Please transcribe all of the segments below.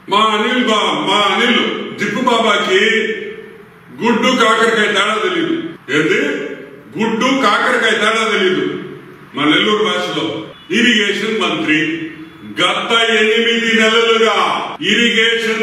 మా అనిల్ బా మా అనిల్ జిప్పు బాబాకి గుడ్డు కాకరకాయ తేడా తెలియదు ఏంది గుడ్డు కాకరకాయ తేడా తెలియదు మా నెల్లూరు భాషలో ఇరిగేషన్ మంత్రి గత ఎనిమిది నెలలుగా ఇరిగేషన్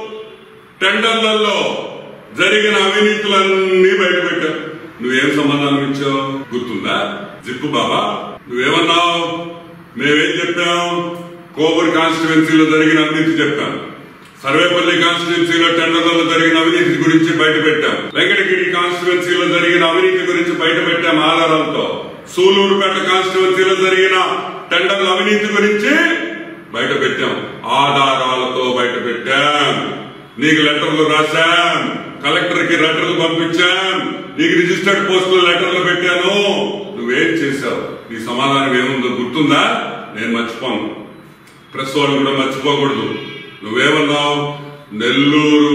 టెండర్లలో జరిగిన అవినీతులన్నీ బయటపెట్టావు నువ్వేం సమాధానం ఇచ్చావు గుర్తుందా జిప్పు బాబా నువ్వేమన్నావు మేమేం చెప్పాం కోవూరు కాన్స్టిట్యువెన్సీలో జరిగిన అవినీతి చెప్పాం సర్వేపల్లి కాన్స్టిట్యువెన్సీలో టెండర్లలో జరిగిన అవినీతి గురించి బయట పెట్టాం వెంకటగిరి కాన్స్టిట్యువెన్సీలో జరిగిన అవినీతి గురించి బయట పెట్టాం ఆధారాలతో సూలూరుపేట కాన్స్టిట్యువెన్సీలో జరిగిన టెండర్ల అవినీతి గురించి బయట పెట్టాం ఆధారాలతో బయట పెట్టాం నీకు లెటర్లు రాశాం కలెక్టర్ కి లెటర్లు పంపించాం నీకు రిజిస్టర్డ్ పోస్టులు లెటర్లు పెట్టాను నువ్వేం చేశావు నీ సమాధానం ఏముందో గుర్తుందా నేను మర్చిపోను ప్రెస్ వాళ్ళు కూడా మర్చిపోకూడదు నువ్వేమన్నావు నెల్లూరు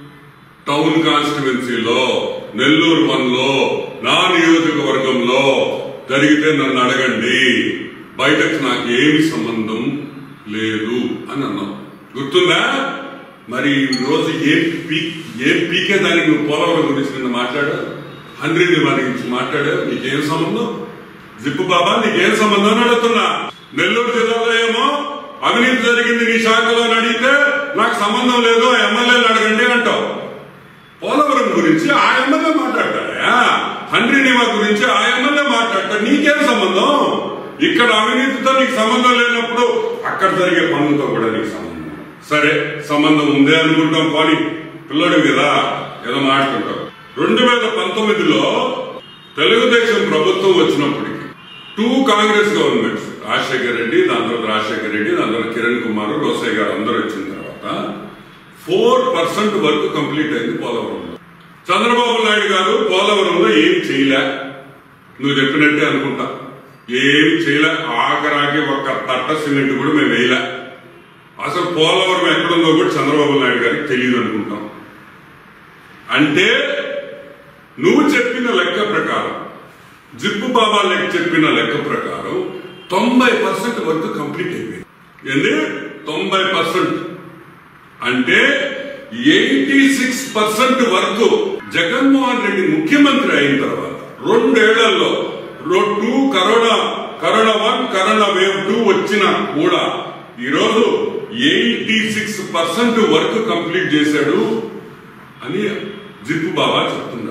టౌన్ కాన్స్టిట్యువెన్సీలో నెల్లూరు వన్లో నా నియోజకవర్గంలో జరిగితే నన్ను అడగండి బయటకు నాకు ఏమి సంబంధం లేదు అని అన్నావు గుర్తుందా మరి ఈ రోజు ఏం పీ ఏం పీకే దానికి నువ్వు పోలవరం గురించి నిన్న మాట్లాడావు హండ్రెడ్ వారి గురించి మాట్లాడావు నీకేం సంబంధం జిప్పు బాబా నీకేం సంబంధం అని అడుగుతున్నా నెల్లూరు జిల్లాలో ఏమో అవినీతి జరిగింది నీ శాఖలో అని అడిగితే నాకు సంబంధం లేదు ఆ ఎమ్మెల్యేలు అడగండి అంటావు పోలవరం గురించి ఆ ఎమ్మెల్యే మాట్లాడతాడా హండ్రీ నివా గురించి ఆ ఎమ్మెల్యే మాట్లాడతాడు నీకేం సంబంధం ఇక్కడ అవినీతితో నీకు సంబంధం లేనప్పుడు అక్కడ జరిగే పనులతో కూడా నీకు సంబంధం సరే సంబంధం ఉందే అనుకుంటాం కానీ పిల్లడు కదా ఏదో మాట్లాడుకుంటాం రెండు వేల పంతొమ్మిదిలో తెలుగుదేశం ప్రభుత్వం వచ్చినప్పటికి టూ కాంగ్రెస్ గవర్నమెంట్స్ రాజశేఖర రెడ్డి దాని తర్వాత రాజశేఖర రెడ్డి దాని తర్వాత కిరణ్ కుమార్ రోసయ్య గారు అందరూ వచ్చిన తర్వాత ఫోర్ పర్సెంట్ వర్క్ కంప్లీట్ అయింది పోలవరంలో చంద్రబాబు నాయుడు గారు పోలవరంలో ఏం చేయలే నువ్వు చెప్పినట్టే అనుకుంటా ఏం చేయలే ఆఖరాకి ఒక తట్ట సిమెంట్ కూడా మేము వేయలే అసలు పోలవరం ఎక్కడుందో కూడా చంద్రబాబు నాయుడు గారికి తెలియదు అనుకుంటాం అంటే నువ్వు చెప్పిన లెక్క ప్రకారం జిప్పు బాబా లెక్క చెప్పిన లెక్క ప్రకారం తొంభై పర్సెంట్ వర్క్ కంప్లీట్ అయిపోయింది ఏంది తొంభై పర్సెంట్ అంటే eighty six percent work Jaganmohan Reddy ముఖ్యమంత్రి అయిన తర్వాత రెండేళ్లలో two corona corona one corona wave two వచ్చినా కూడా ఈరోజు eighty six percent work complete చేశాడు అని జిప్పు బాబా చెప్తున్నారు